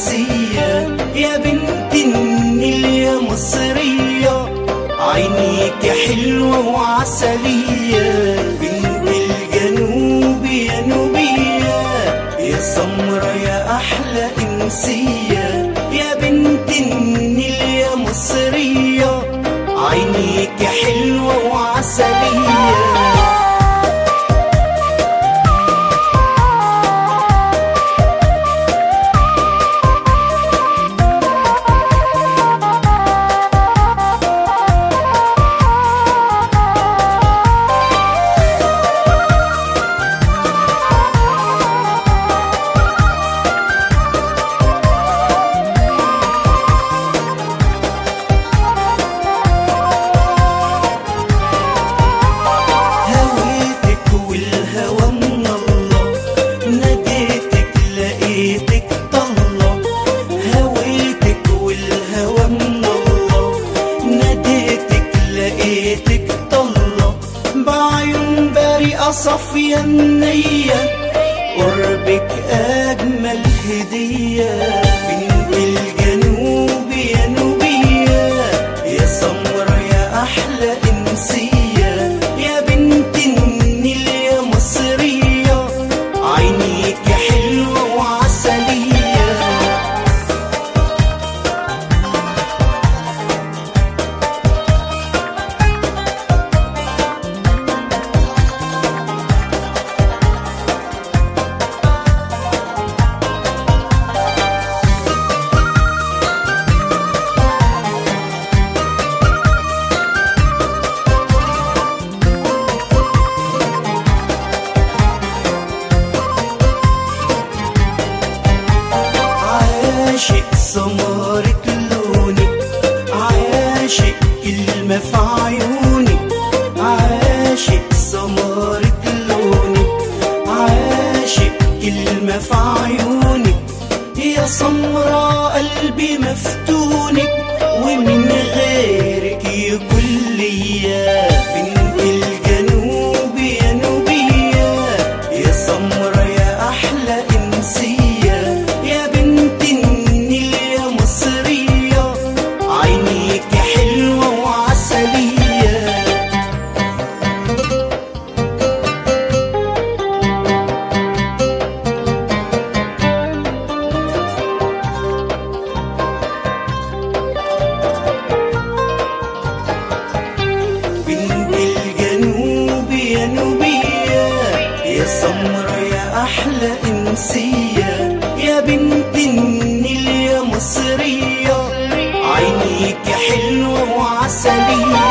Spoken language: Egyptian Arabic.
إنسية يا بنت النيل يا مصرية عينيك حلوة وعسلية بنت الجنوب يا نوبية يا سمرة يا أحلى إنسية يا بنت النيل يا مصرية عينيك حلوة وعسلية هويتك والهوى من الله ناديتك لقيتك طلة هويتك والهوى من الله ناديتك لقيتك طلة بعيون بريئة صافية النية قربك أجمل هدية بنت الجنوب يا نوبية يا سمرة يا أحلى إنسية يا بنت النيل يا مصرية عينيك حلوة وعسلية عاشق سمرة لونك عاشق كلمة في عيونك عاشق سمرة لونك عاشق كلمة في عيونك يا سمرة قلبي مفتونك ومن غيرك يكون ليا بنت الجنوب يا نوبية يا سمرة يا أحلى إنسية يا بنت النيل يا مصرية عينيك حلوة وعسلية بنت الجنوب يا نوبية يا سمرة يا أحلى إنسية يا بنت النيل يا مصرية عينيك حلوة وعسلية